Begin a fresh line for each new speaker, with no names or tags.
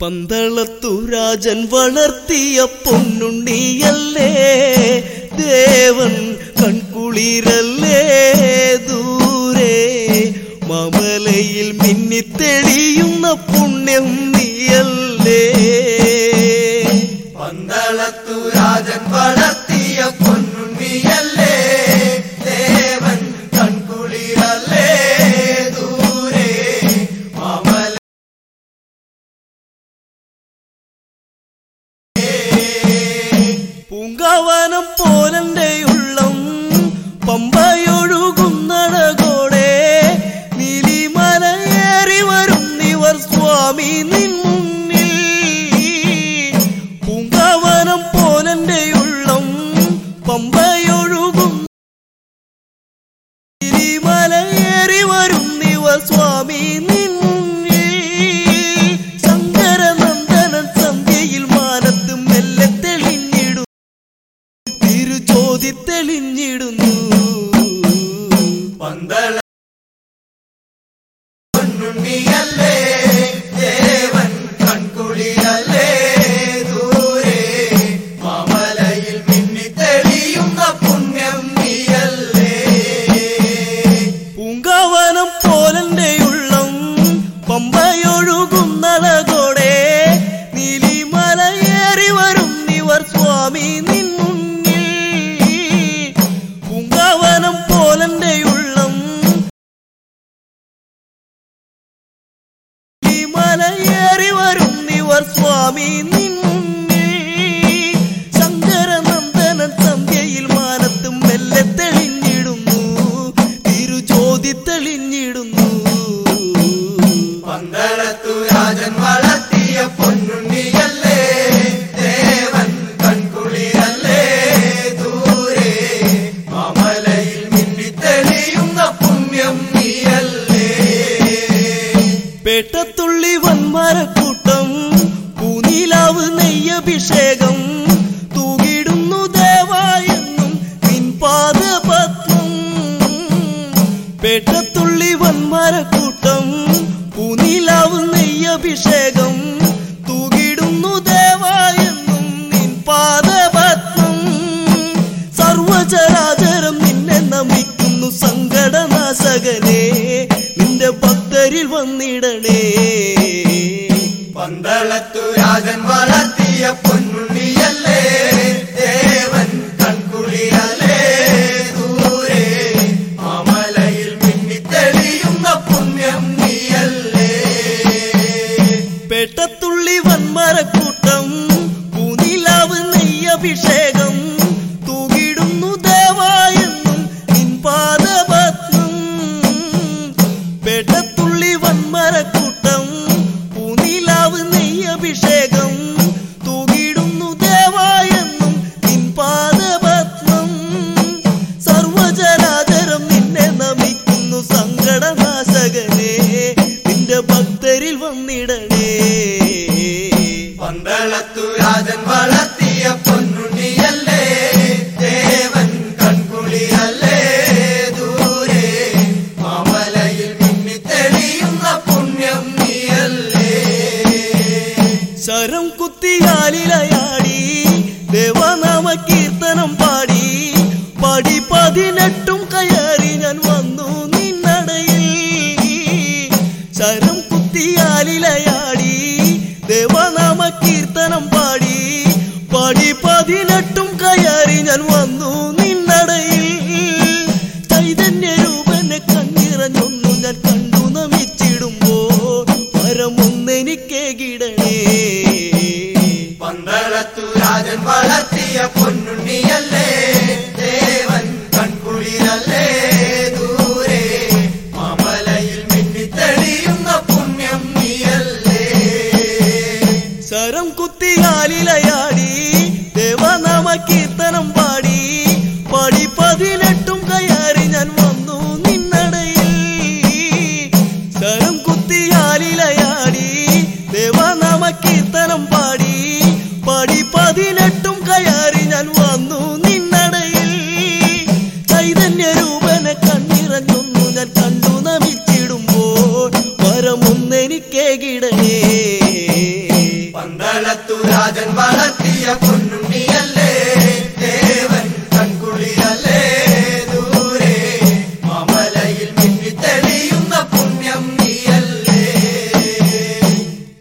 പന്തളത്തു രാജൻ വളർത്തിയ പൊന്നുണ്ണിയല്ലേ ദേവൻ കൺകുളിരല്ലേ ദൂരെ മമലയിൽ മിന്നിത്തെളിയുന്ന പുണ്യം നീയല്ലേ
പന്തളത്തു രാജൻ വളർത്തിയ പൊന്നുണ്ണിയല്ലേ ദേവൻ കൺകുളിരല്ലേ ദൂരെ മാമല
പൂങ്കാവനം പോലന്റെ ഉള്ളം പമ്പയൊഴുകുന്നടകോടെ നീലിമലയേറി വരും നിവർ സ്വാമി നിൻ മുന്നിൽ പൂങ്കാവനം പോലന്റെ ഉള്ളം പമ്പയൊഴുകും നീലിമലയേറി വരും നിവർ സ്വാമി നിൻ മുന്നിൽ ശങ്കരനന്ദനൻ സന്ധ്യയിൽ മാനത്ത് മെല്ലെ തെളിഞ്ഞിടും തിരുചോതി തെളിഞ്ഞിടുന്നു
പന്തള പൊന്നുണ്ണിയല്ലേ ദേവൻ കൺകുളിരല്ലേ ദൂരെ മാമലയിൽ മിന്നിത്തെളിയുന്ന പുണ്യം നീയല്ലേ
പൂങ്കാവനം പോലന്റെ ഉള്ളം പമ്പയൊഴുകുന്നടകോടെ നീലിമലയേറി വരും നിവർ സ്വാമി നിൻ മുന്നിൽ പൂങ്കാവനം പോലന്റെ ഉള്ളം മലയേറി വരും നിവർ സ്വാമി നിൻ മുന്നിൽ ശങ്കരനന്ദനൻ സന്ധ്യയിൽ മാനത്തും മെല്ലെ തെളിഞ്ഞിടുന്നു തിരുചോതി തെളിഞ്ഞിടുന്നു
പന്തളത്തു രാജൻ വളർത്തിയ പൊന്നുണ്ണിയല്ലേ ദേവൻ കൺകുളിരല്ലേ ദൂരെ മാമലയിൽ മിന്നിത്തെളിയുന്ന പുണ്യം നീയല്ലേ
പേട്ടത്തുള്ളി വന്മരക്കൂട്ടം പൂനീലാവ് നെയ്യഭിഷേകം തൂകിടുന്നു ദേവായെന്നും നിൻ പാദപത്മം പേട്ടത്തുള്ളി വന്മരക്കൂട്ടം പൂനീലാവ് നെയ്യഭിഷേകം തൂകിടുന്നു ദേവായെന്നും നിൻ പാദപത്മം സർവചരാചരം നിന്നെ നമിക്കുന്നു സങ്കടനാശകനെ നിന്റെ ഭക്തരിൽ വന്നിടണേ
പന്തളത്തു രാജൻ വളർത്തിയ പൊന്നുണ്ണിയല്ലേ ദേവൻ കൺകുളിരല്ലേ ദൂരെ മാമലയിൽ മിന്നിത്തെളിയുന്ന പുണ്യം നീയല്ലേ
പേട്ടത്തുള്ളി വന്മരക്കൂട്ടം പൂനിലാവ് നെയ്യഭിഷേകം തൂകിടുന്നു ദേവായെന്നും നിൻ പാദപത്മം പേട്ടത്തുള്ളി വന്മരക്കൂട്ടം പൂനിലാവ് നെയ്യഭിഷേകം തൂകിടുന്നു ദേവായെന്നും നിൻ പാദപത്മം സർവചരാചരം നിന്നെ നമിക്കുന്നു സങ്കടനാശകനെ നിന്റെ ഭക്തരിൽ വന്നിടണേ
പന്തളത്തു രാജൻ വളർത്തിയ പൊന്നുണ്ണിയല്ലേ ദേവൻ കൺകുളിരല്ലേ ദൂരെ മാമലയിൽ മിന്നിത്തെളിയുന്ന പുണ്യം നീയല്ലേ
ശരം കുത്തിയാലിലയാടി ദേവനാമ കീർത്തനം പാടി പടി പതിനെട്ടും കയറി ഞാൻ വന്നു നിന്നടയിൽ ശരം കുത്തിയാലിലയാടി ദേവനാമ കീർത്തനം പാടി പടി പതിനെട്ടും കയറി ഞാൻ വന്നു നിന്നടയിൽ ചൈതന്യ രൂപനെ കണ്ണിറഞ്ഞൊന്നു ഞാൻ കണ്ടു നമിച്ചിടുമ്പോ വരമൊന്നെനിക്കേകിടണേ
പന്തളത്തു രാജൻ വളർത്തിയ പൊന്നുണ്ണിയല്ലേ ദേവൻ കൺകുളിരല്ലേ ദൂരെ മാമലയിൽ മിന്നിത്തെളിയുന്ന പുണ്യം നീയല്ലേ
ശരം കുത്തിയാലിലയാടി ദേവനാമ കീർത്തനം പാടി പടി പതിനെട്ടും കയറി ഞാൻ വന്നു നിന്നടയിൽ ശരം കുത്തിയാലിലയാടി ദേവനാമ കീർത്തനം പാടി പടി പതിനെട്ടും കയറി ഞാൻ വന്നു നിന്നടയിൽ ചൈതന്യ രൂപനെ കണ്ണിറഞ്ഞൊന്നു ഞാൻ കണ്ടു നമിച്ചിടുമ്പോൾ വരമൊന്നെനിക്കേകിടണേ
രാജൻ വളർത്തിയ